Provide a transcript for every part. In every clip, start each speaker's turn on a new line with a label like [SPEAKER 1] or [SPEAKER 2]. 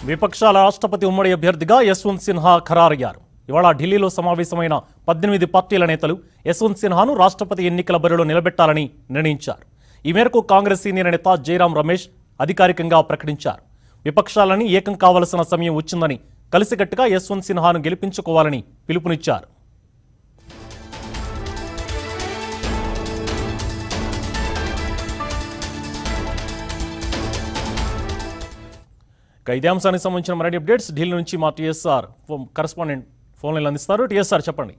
[SPEAKER 1] విపక్షాల రాష్ట్రపతి ఉమ్మడి అభ్యర్థిగా యశ్వంత్ సిన్హా ఖరారయ్యారు ఇవాళ ఢిల్లీలో సమావేశమైన పద్దెనిమిది పార్టీల నేతలు యశ్వంత్ సిన్హాను రాష్ట్రపతి ఎన్నికల బరిలో నిలబెట్టాలని నిర్ణయించారు ఈ మేరకు కాంగ్రెస్ సీనియర్ నేత జయరాం రమేష్ అధికారికంగా ప్రకటించారు విపక్షాలని ఏకం కావలసిన సమయం వచ్చిందని కలిసికట్టుగా యశ్వంత్ సిన్హాను గెలిపించుకోవాలని పిలుపునిచ్చారు ఇక ఇదే అంశానికి సంబంధించిన మరిన్ని అప్డేట్స్ ఢిల్లీ నుంచి మా టీఎస్ఆర్ కరస్పాండెంట్ ఫోన్ లైన్ అందిస్తారు టీఎస్ఆర్ చెప్పండి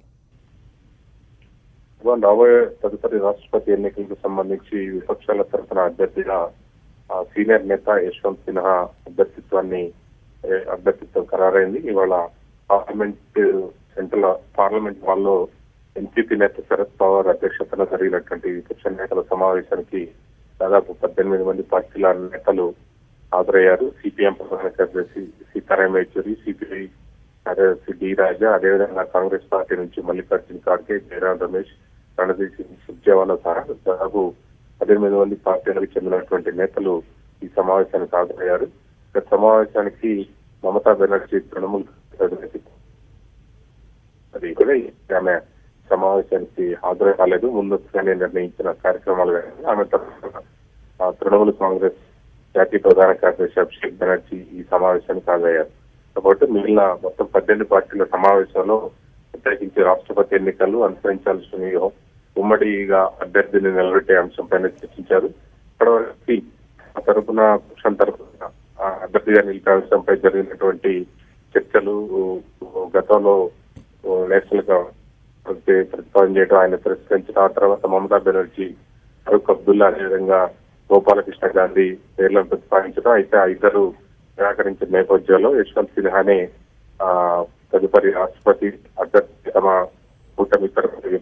[SPEAKER 2] ఇవాళ రాబోయే తదుపరి రాష్ట్రపతి ఎన్నికలకు సంబంధించి విపక్షాల తరఫున అభ్యర్థిగా ఆ, సీనియర్ నేత యశ్వంత్ సిన్హా అభ్యర్థిత్వాన్ని ఏ, అభ్యర్థిత్వం ఖరారైంది ఇవాళ పార్లమెంట్ సెంట్రల్ పార్లమెంట్ హాల్లో ఎన్సీపీ నేత శరద్ పవార్ అధ్యక్షతన జరిగినటువంటి విపక్ష నేతల సమావేశానికి దాదాపు పద్దెనిమిది మంది పార్టీల నేతలు హాజరయ్యారు సిపిఎం ప్రధాన కార్యదర్శి సీతారాం యేచూరి సిపిఐ కార్యదర్శి డి రాజా అదేవిధంగా కాంగ్రెస్ పార్టీ నుంచి మల్లికార్జున ఖార్గే జయరాం రమేష్ రణదీప్ సింగ్ సుర్జేవాలా సహా దాదాపు పద్దెనిమిది మంది పార్టీలకు చెందినటువంటి నేతలు ఈ సమావేశానికి హాజరయ్యారు ఈ సమావేశానికి మమతా బెనర్జీ తృణమూల్ అధినేత అది కూడా ఆమె సమావేశానికి హాజరు కాలేదు ముందస్తుగానే నిర్ణయించిన కార్యక్రమాలు కానీ ఆమె తరఫున ఆ, తృణమూల్ కాంగ్రెస్ జాతీయ ప్రధాన కార్యదర్శి అభిషేక్ బెనర్జీ ఈ సమావేశానికి హాజరయ్యారు కాబట్టి మిగిలిన మొత్తం పద్దెనిమిది పార్టీల సమావేశంలో ప్రత్యేకించి రాష్ట్రపతి ఎన్నికలు అనుసరించాల్సిన వ్యూహం ఉమ్మడిగా అభ్యర్థిని నిలబెట్టే అంశంపైన చర్చించారు ఇప్పటివరకు ఆ తరపున పక్షం తరపున ఆ అభ్యర్థిగా నిలిపే అంశంపై జరిగినటువంటి చర్చలు గతంలో నేషనల్ గా ప్రతి- ప్రతిపాదన చేయడం ఆయన తిరస్కరించిన ఆ తర్వాత మమతా బెనర్జీ ఫరూక్ అబ్దుల్లా అదేవిధంగా గోపాలకృష్ణ గాంధీ పేర్లను ప్రతిపాదించడం అయితే ఆ ఇద్దరు నిరాకరించిన నేపథ్యంలో యశ్వంత్ సిన్హానే ఆ తదుపరి రాష్ట్రపతి అభ్యర్థి తమ కూటమి తరఫున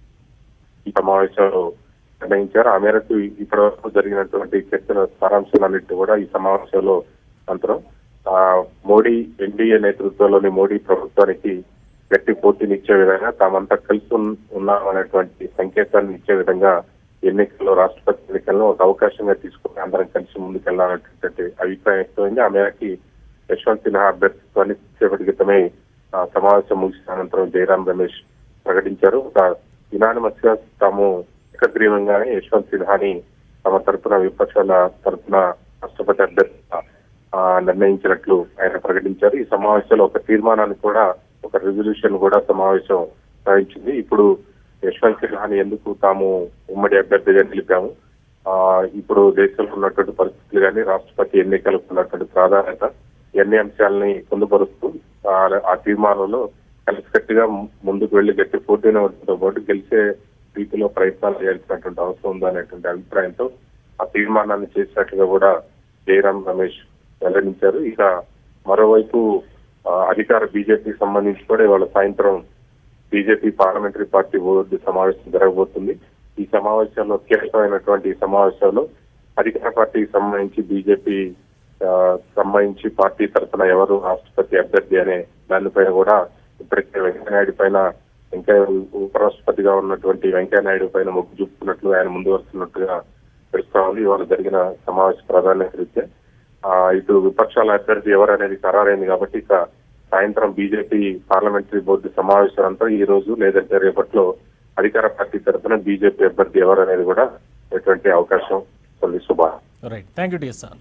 [SPEAKER 2] ఈ సమావేశంలో నిర్ణయించారు ఆ మేరకు ఇప్పటి వరకు జరిగినటువంటి చర్చల సారాంశాలన్నింటినీ కూడా ఈ సమావేశంలో అంతరం ఆ మోడీ ఎన్డీఏ నేతృత్వంలోని మోడీ ప్రభుత్వానికి గట్టి పోటీనిచ్చే విధంగా తామంతా కలిసి ఉన్- ఉన్నామనేటువంటి సంకేతాన్ని ఇచ్చే విధంగా ఎన్నికల్లో రాష్ట్రపతి ఎన్నికలను ఒక అవకాశంగా తీసుకుని అందరం కలిసి ముందుకెళ్లాలనేటువంటి అభిప్రాయం వ్యక్తమైంది ఆ మేరకి యశ్వంత్ సిన్హా అభ్యర్థిత్వాన్ని సేపటి క్రితమే ఆ, సమావేశం ముగిసిన అనంతరం జయరాం రమేష్ ప్రకటించారు ఒక యునానిమస్ గా తాము ఏకగ్రీవంగానే యశ్వంత్ సిన్హాని తమ తరపున విపక్షాల తరపున రాష్ట్రపతి అభ్యర్థిగా ఆ, నిర్ణయించినట్లు ఆయన ప్రకటించారు ఈ సమావేశంలో ఒక తీర్మానాన్ని కూడా ఒక రెజల్యూషన్ కూడా సమావేశం సాధించింది ఇప్పుడు యశ్వంత్ సిన్హాని ఎందుకు తాము ఉమ్మడి అభ్యర్థిగా నిలిపాము ఆ ఇప్పుడు దేశంలో ఉన్నటువంటి పరిస్థితులు కానీ రాష్ట్రపతి ఎన్నికలకు ఉన్నటువంటి ప్రాధాన్యత ఈ అన్ని అంశాలని పొందుపరుస్తూ ఆ ఆ తీర్మానంలో కలిసికట్టుగా ముందుకు వెళ్లి గట్టి పోటీని ఉండడంతో పాటు గెలిచే రీతిలో ప్రయత్నాలు చేయాల్సినటువంటి అవసరం ఉందనేటువంటి అభిప్రాయంతో ఆ తీర్మానాన్ని చేసినట్లుగా కూడా జయరాం రమేష్ వెల్లడించారు ఇక మరోవైపు ఆ, అధికార బీజేపీకి సంబంధించి కూడా ఇవాళ సాయంత్రం బీజేపీ పార్లమెంటరీ పార్టీ బోర్డు సమావేశం జరగబోతుంది ఈ సమావేశంలో కీలకమైనటువంటి ఈ సమావేశంలో అధికార పార్టీకి సంబంధించి బీజేపీ ఆ, సంబంధించి పార్టీ తరఫున ఎవరు రాష్ట్రపతి అభ్యర్థి అనే దానిపైన కూడా ఇప్పటికే వెంకయ్యనాయుడు పైన వెంకయ్య ఉపరాష్ట్రపతిగా ఉన్నటువంటి వెంకయ్యనాయుడు పైన మొగ్గు చూపుతున్నట్లు ఆయన ముందు వస్తున్నట్టుగా తెలుస్తా ఉంది ఇవాళ జరిగిన సమావేశ ప్రాధాన్యత రీత్యా ఆ, ఇటు విపక్షాల అభ్యర్థి ఎవరు అనేది ఖరారైంది కాబట్టి ఇక సాయంత్రం బీజేపీ పార్లమెంటరీ బోర్డు సమావేశాలంతా ఈ రోజు లేదంటే రేపట్లో అధికార పార్టీ తరఫున బీజేపీ అభ్యర్థి ఎవరు అనేది కూడా ఎటువంటి అవకాశం ఉంది శుభ
[SPEAKER 1] right thank you TSR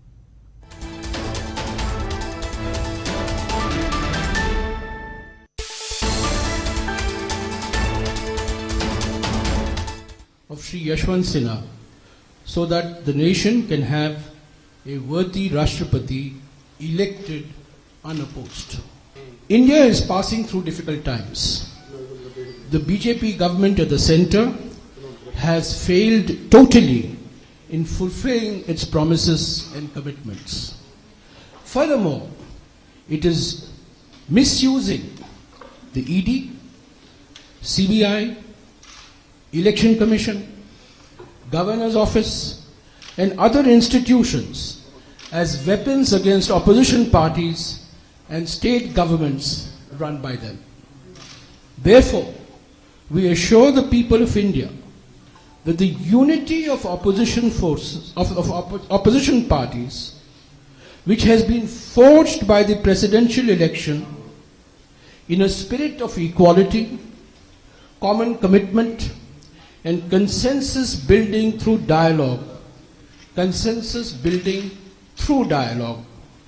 [SPEAKER 3] of Sri Yashwant Sinha so that the nation can have a worthy Rashtrapati elected unopposed. India is passing through difficult times. The BJP government at the center has failed totally in fulfilling its promises and commitments. Furthermore, it is misusing the ED, CBI, Election Commission, Governor's Office, and other institutions as weapons against opposition parties and state governments run by them. Therefore, we assure the people of India that the unity of opposition forces, of, of oppo- opposition parties, which has been forged by the presidential election in a spirit of equality, common commitment, and consensus building through dialogue. Consensus building through dialogue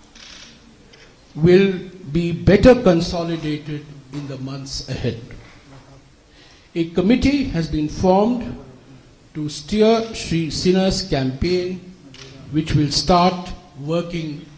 [SPEAKER 3] will be better consolidated in the months ahead. A committee has been formed to steer Sri Sinha's campaign, which will start working